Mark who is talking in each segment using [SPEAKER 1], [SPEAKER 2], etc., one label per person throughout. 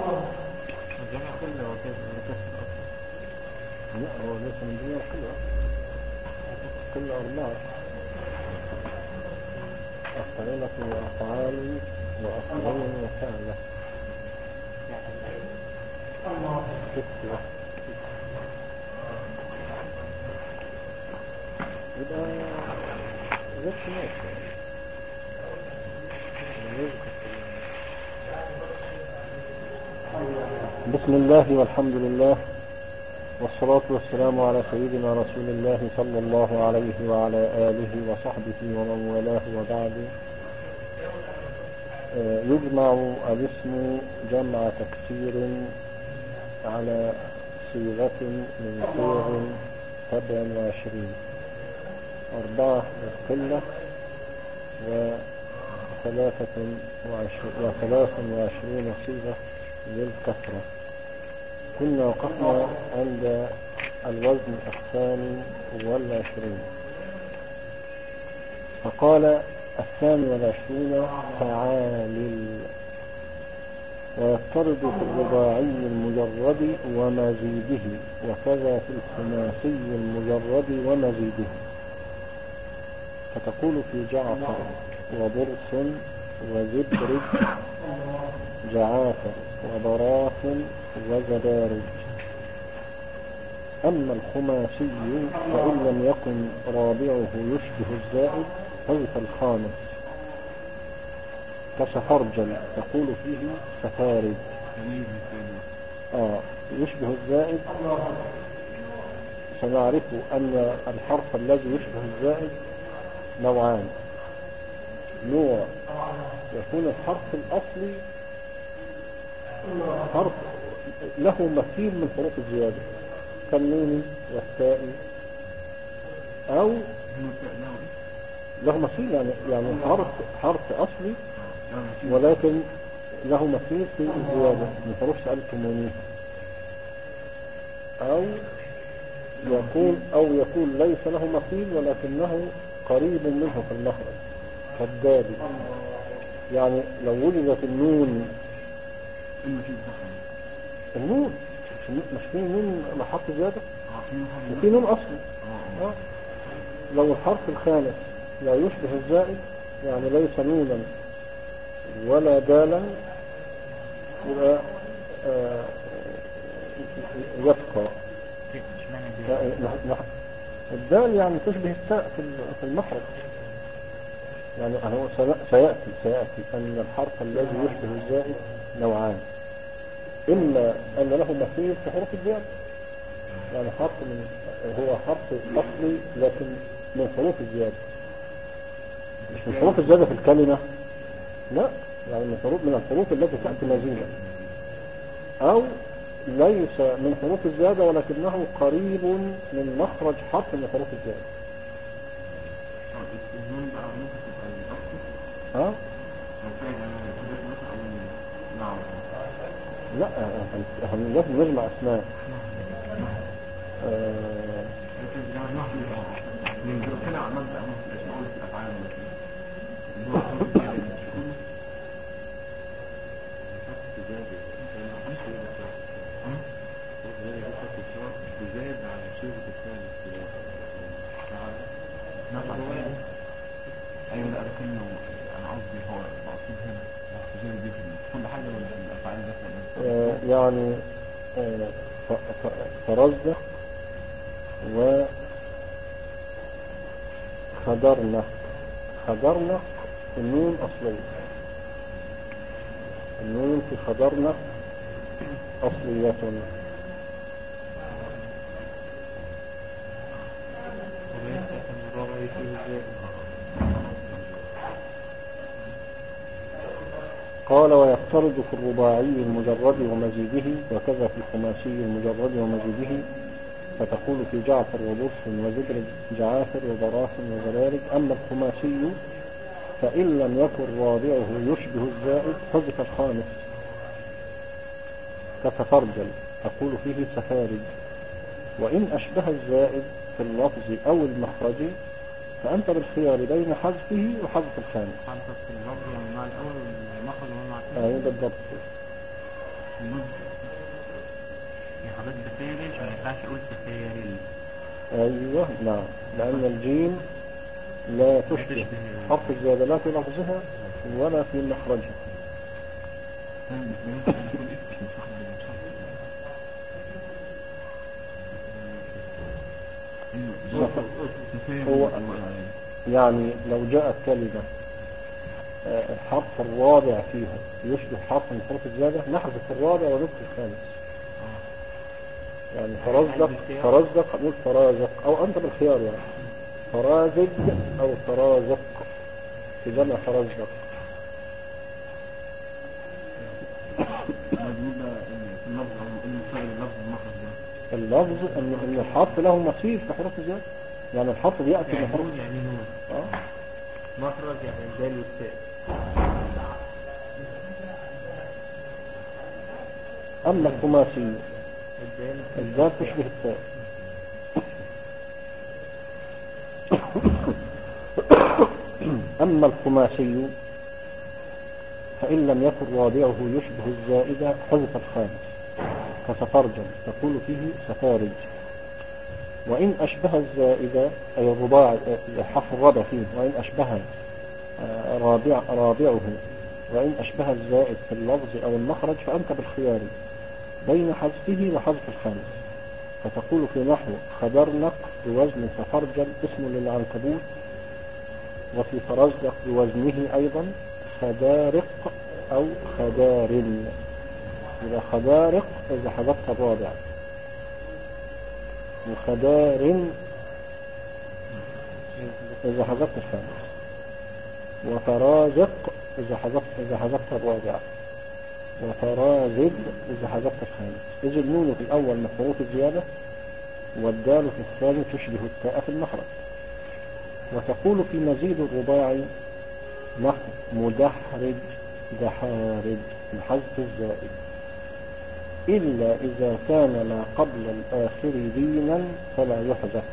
[SPEAKER 1] الجمع كله وكسر أصلا
[SPEAKER 2] لا هو ليس من دنيا كلها كل أربعة أفعلة وأفعال وأفعال وفعلة ستة يبقى غير ماشي بسم الله والحمد لله والصلاة والسلام على سيدنا رسول الله صلى الله عليه وعلى آله وصحبه ومن والاه وبعد آه، يجمع الاسم جمع تكسير على صيغة من صيغ سبع وعشرين أربعة للقلة وثلاثة وعشرين وثلاث وعشرين صيغة للكثرة كنا وقفنا عند الوزن الثاني والعشرين فقال الثاني والعشرين فعال ويفترض في الرباعي المجرد ومزيده وكذا في الخماسي المجرد ومزيده فتقول في جعفر وبرص وزبرج جعافر وبراث وزبارج أما الخماسي فإن لم يكن رابعه يشبه الزائد حذف الخامس كسفرجل تقول فيه سفارج آه يشبه الزائد سنعرف أن الحرف الذي يشبه الزائد نوعان نوع يكون الحرف الأصلي حرف له مثيل من حروف الزيادة كالنون والتاء أو له مثيل يعني يعني حرف حرف أصلي ولكن له مثيل في الزيادة من حروف سألتمونيه أو يكون أو يكون ليس له مثيل ولكنه قريب منه في المخرج كالدال يعني لو وجدت النون النون مش في نون محط زيادة وفي نون أصلي آه. لو الحرف الخامس لا يشبه الزائد يعني ليس نونا ولا دالا يبقى آه يبقى الدال يعني تشبه التاء في المخرج يعني هو سيأتي سيأتي أن الحرف الذي يشبه الزائد نوعان إما أن له مثيل في حروف الزيادة يعني حرف من هو حرف أصلي لكن من حروف الزيادة مش من حروف الزيادة في الكلمة لا يعني من حروف من الحروف التي تأتي مزيدة أو ليس من حروف الزيادة ولكنه قريب من مخرج حرف من حروف الزيادة ها؟ لا احنا لازم نجمع اسماء
[SPEAKER 1] زاد على صيغة الثالث ايوه لا لكن انا قصدي هو المقصود هنا زي دي في كل حاجه ولا في الافعال بس
[SPEAKER 2] آه يعني آه فرزق و خدرنا خدرنا النون أصلية النون في خدرنا أصلية قال ويفترض في الرباعي المجرد ومزيده وكذا في الخماسي المجرد ومزيده فتقول في جعفر وبرس وذكر جعافر وبراس وزلارج أما الخماسي فإن لم يكن رابعه يشبه الزائد حذف الخامس كتفرجل تقول فيه سفارج وإن أشبه الزائد في اللفظ أو المخرج فأنت بالخيار بين حذفه وحذف الخامس
[SPEAKER 1] حذف اللفظ يعني مع الأول والمخرج ومع الثاني
[SPEAKER 2] أيوة بالضبط
[SPEAKER 1] اللفظ
[SPEAKER 3] يعني حضرتك سفارج ما ينفعش اقول سفارل
[SPEAKER 2] أيوه نعم لأن الجيم لا تشبه
[SPEAKER 3] تشبه.
[SPEAKER 2] حرف الزيادة لا في لفظها ولا في مخرجها
[SPEAKER 1] فاهم ممكن أن يكون اسم مش واخد بالي، مش عارف. أيوه
[SPEAKER 2] هو-
[SPEAKER 1] سفاري الله عليك.
[SPEAKER 2] يعني لو جاءت كلمة آه، الحرف الرابع فيها يشبه حرف من حروف الزيادة نحذف الرابع ونبقي الخامس يعني فرزدق فرزدق نقول فرازق أو أنت بالخيار يعني فرازج أو فرازق في جمع فرزدق
[SPEAKER 1] مجهول بقى إن في اللفظ أو المستقبل اللفظ المخرج ده
[SPEAKER 2] اللفظ أن أن الحرف له مثيل في حروف الزيادة يعني الحرف بيأتي
[SPEAKER 3] يعني
[SPEAKER 2] بحروف
[SPEAKER 3] نون يعني نون
[SPEAKER 2] آه.
[SPEAKER 3] مخرج يعني الدال والتاء
[SPEAKER 2] أما الخماسي
[SPEAKER 3] الدال
[SPEAKER 2] الذات تشبه التاء أما الخماسي فإن لم يكن رابعه يشبه الزائدة حذف الخامس كسفرجل تقول فيه سفارج وإن أشبه الزائدة أي الرباع الحرف الرابع فيه وإن أشبه آه، رابع رابعه وإن أشبه الزائد في اللفظ أو المخرج فأنت بالخيار بين حذفه وحذف الخامس فتقول في نحو خدرنق بوزن سفرجل اسم للعنكبوت وفي فرزدق بوزنه أيضا خدارق أو خدارن إذا خدارق إذا حذفت الرابع وخدارن إذا حذفت الخامس وفرازق إذا حذفت إذا حذفت الرابع وفرازد إذا حذفت الخامس إذ النون في الأول من حروف الزيادة والدال في الثاني تشبه التاء في المخرج وتقول في مزيد الرباعي نحو مدحرج دحارج بحذف الزائد إلا إذا كان ما قبل الآخر لينا فلا يحذف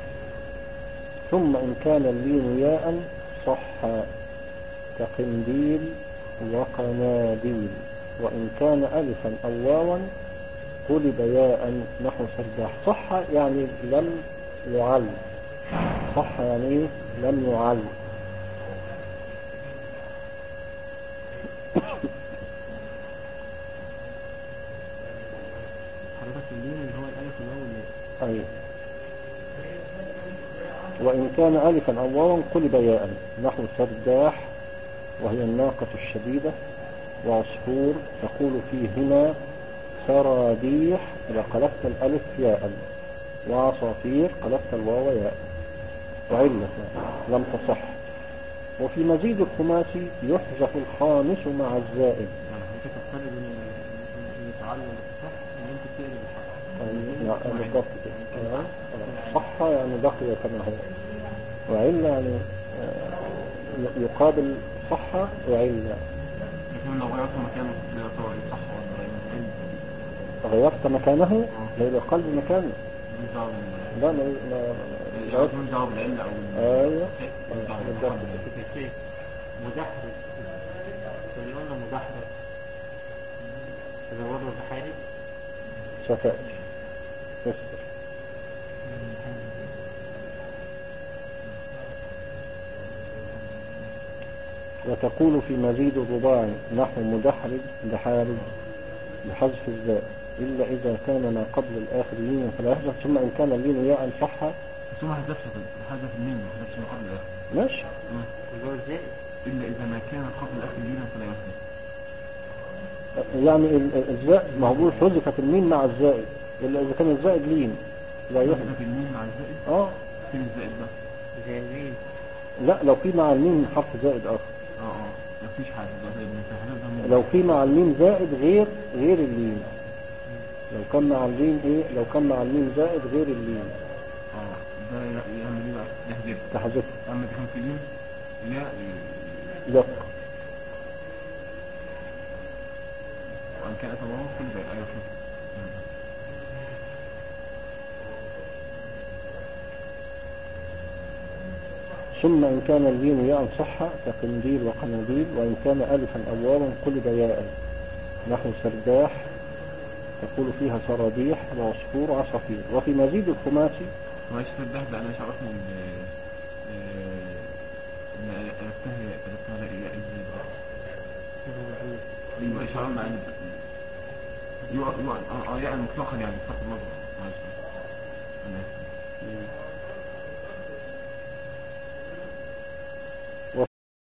[SPEAKER 2] ثم إن كان اللين ياء صح كقنديل وقناديل وإن كان ألفا أو واوا قلب ياء نحو سرداح صح يعني لم يعل صح يعني إيه؟ لم يعل
[SPEAKER 3] حضرتك اللين اللي هو الالف والواو والياء
[SPEAKER 2] أيوه وإن كان ألفا أو واوا قلب ياء نحو سرداح وهي الناقة الشديدة وعصفور تقول فيهما سراديح إذا قلبت الألف ياء وعصافير قلبت الواو ياء وعلة يعني لم تصح وفي مزيد الخماسي يحذف الخامس مع الزائد
[SPEAKER 3] يعني حضرتك الفرق بين اللي يتعلم بالصح ان انت تقلب الحرف
[SPEAKER 2] يعني نعم، بالضبط كده آه، آه. صح يعني بقي كما هو وعلة يعني آه، يقابل صح وعلة
[SPEAKER 1] لكن لو غيرت مكانه كده طبعا صح ولا غير
[SPEAKER 2] غيرت مكانه ليلة قلب مكانه
[SPEAKER 1] مش دعوة بال-
[SPEAKER 2] لا ما ما
[SPEAKER 1] مش
[SPEAKER 2] غيرت
[SPEAKER 1] مش دعوة بالعلة أو ال-
[SPEAKER 2] ايوه
[SPEAKER 1] مش دعوة
[SPEAKER 2] آه،
[SPEAKER 1] بالحرف.
[SPEAKER 2] بالضبط
[SPEAKER 3] في الشيء مدحرج اللي قلنا مدحرج إذا برضه بحارب
[SPEAKER 2] شفاء يسر وتقول في مزيد الرباعي نحو مدحرج دحارج بحذف الزاء إلا إذا كان ما قبل الآخر لينا فلا يحذف ثم إن كان اللين ياء صح
[SPEAKER 1] بس هو ما حذفش حذف الميم ما حذفش ما قبل الآخر
[SPEAKER 2] ماشي
[SPEAKER 1] مم.
[SPEAKER 3] اللي هو الزائد
[SPEAKER 1] إلا إذا ما كان قبل الآخر لينا فلا يحذف
[SPEAKER 2] يعني ال- ال- الزاء ما هو بيقول حذفت الميم مع الزائد إلا إذا كان الزائد لين لا يحذف
[SPEAKER 1] حذف الميم مع الزائد
[SPEAKER 2] اه
[SPEAKER 1] فين الزائد بقى؟
[SPEAKER 3] زي الميم
[SPEAKER 2] لا لو في مع الميم حرف زائد آخر
[SPEAKER 1] اه اه مفيش حاجة بقى زائد انت حذفها من
[SPEAKER 2] لو في مع الميم زائد غير غير اللين لو كان مع اللين ايه لو كان مع الميم زائد غير اللين
[SPEAKER 1] اه ده يعمل ايه بقى؟ يحذف
[SPEAKER 2] تحذفه
[SPEAKER 1] أما إذا كان في لين يا
[SPEAKER 2] يق
[SPEAKER 1] وإن كان أتواه كل ذلك أيوة كده مم.
[SPEAKER 2] ثم إن كان اللين ياء صح كقنديل وقناديل وإن كان ألفا أو واوا قلب ياء نحو سرداح تقول فيها سرابيح وعصفور وعصافير وفي مزيد الخماسي
[SPEAKER 1] هو الشيخ ده ده انا مش عارف من ان قلبتها قلبتها لا يا ازاي ايوه اشاره مع ايوه ايوه اه يعني مطلقا يعني بصرف النظر معلش